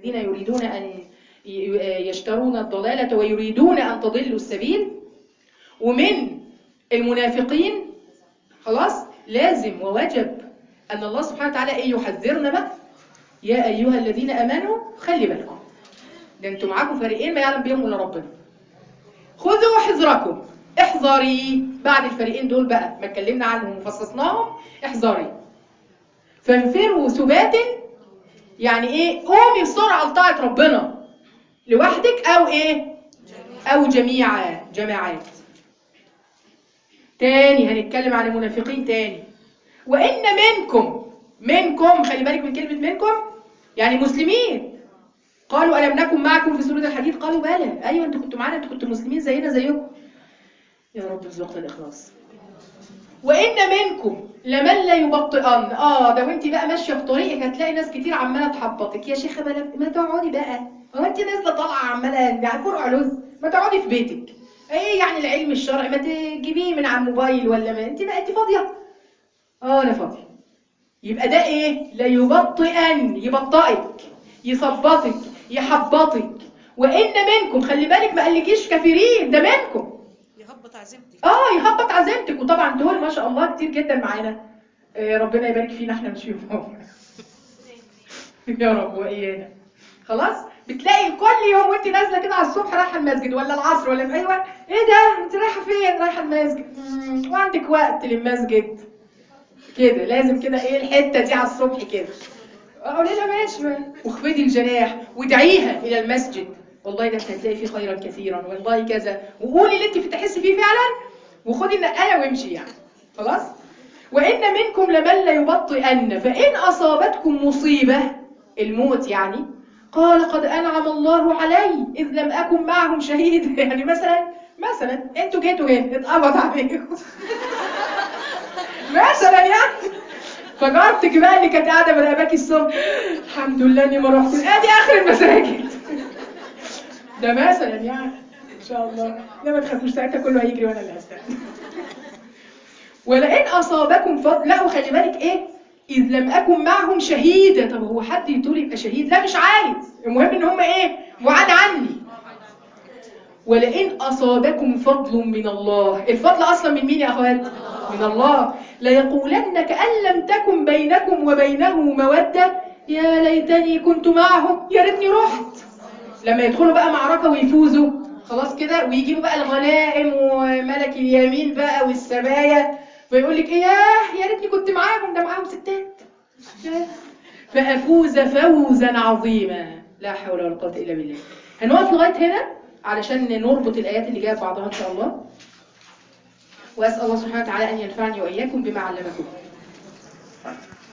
الذين يريدون أن ي- يشترون الضلالة ويريدون أن تضلوا السبيل ومن المنافقين خلاص لازم ووجب أن الله سبحانه وتعالى إيه يحذرنا بقى يا أيها الذين أمنوا خلي بالكم ده انتوا معاكم فريقين ما يعلم بيهم إلا ربنا خذوا حذركم احذري بعد الفريقين دول بقى ما اتكلمنا عنهم وفصصناهم احذري فانفروا ثبات يعني ايه قومي بسرعه لطاعه ربنا لوحدك او ايه او جميعا جماعات تاني هنتكلم عن المنافقين تاني وان منكم منكم خلي بالك من كلمه منكم يعني مسلمين قالوا ألم نكن معكم في سورة الحديد قالوا بلى أيوة أنتوا كنتوا معانا أنتوا كنتوا مسلمين زينا زيكم يا رب ارزقنا الإخلاص وإن منكم لمن لا يبطئن آه ده وأنت بقى ماشية في طريقك هتلاقي ناس كتير عمالة تحبطك يا شيخة بلا ما تقعدي بقى هو أنت نازلة طالعة عمالة ده فرع لوز ما تقعدي في بيتك إيه يعني العلم الشرعي ما تجيبيه من على الموبايل ولا ما أنت ما أنت فاضية آه أنا فاضية يبقى ده إيه لا يبطئن يبطئك يثبطك يحبطك وإن منكم خلي بالك ما قالكيش كافرين ده منكم يهبط عزيمتك اه يهبط عزيمتك وطبعا دول ما شاء الله كتير جدا معانا آه ربنا يبارك فينا احنا مش فيهم يا رب وايانا خلاص بتلاقي كل يوم وانت نازله كده على الصبح رايحه المسجد ولا العصر ولا في ايوه ايه ده انت رايحه فين رايحه المسجد مم، وعندك وقت للمسجد كده لازم كده ايه الحته دي على الصبح كده اقول لها ماشي بقى. واخفضي الجناح وادعيها الى المسجد والله ده انت هتلاقي فيه خيرا كثيرا والله كذا وقولي اللي انت بتحسي فيه فعلا وخدي النقايه وامشي يعني خلاص وان منكم لمن لا يبطئن فان اصابتكم مصيبه الموت يعني قال قد انعم الله علي اذ لم اكن معهم شهيد يعني مثلا مثلا انتوا جيتوا هنا اتقبض عليكم مثلا يعني فجارتك بقى اللي كانت قاعده مراقباكي الصبح الحمد لله اني ما رحت ادي اخر المساجد ده مثلا يعني ان شاء الله لا ما تخافوش ساعتها كله هيجري وانا اللي هستنى ولئن اصابكم فضل لا وخلي بالك ايه اذ لم اكن معهم شهيدا طب هو حد يطول يبقى شهيد لا مش عايز المهم ان هم ايه وعد عني ولئن أصابكم فضل من الله الفضل أصلا من مين يا أخوات؟ من الله ليقولن كأن لم تكن بينكم وبينه مودة يا ليتني كنت معهم يا ريتني رحت لما يدخلوا بقى معركة ويفوزوا خلاص كده ويجيبوا بقى الغنائم وملك اليمين بقى والسبايا فيقول لك ايه ياه يا ريتني كنت معاهم ده معاهم ستات ياه. فأفوز فوزا عظيما لا حول ولا قوة إلا بالله هنقف لغاية هنا علشان نربط الآيات اللي جاية ببعضها إن شاء الله وأسأل الله سبحانه وتعالى أن ينفعني وإياكم بما علمكم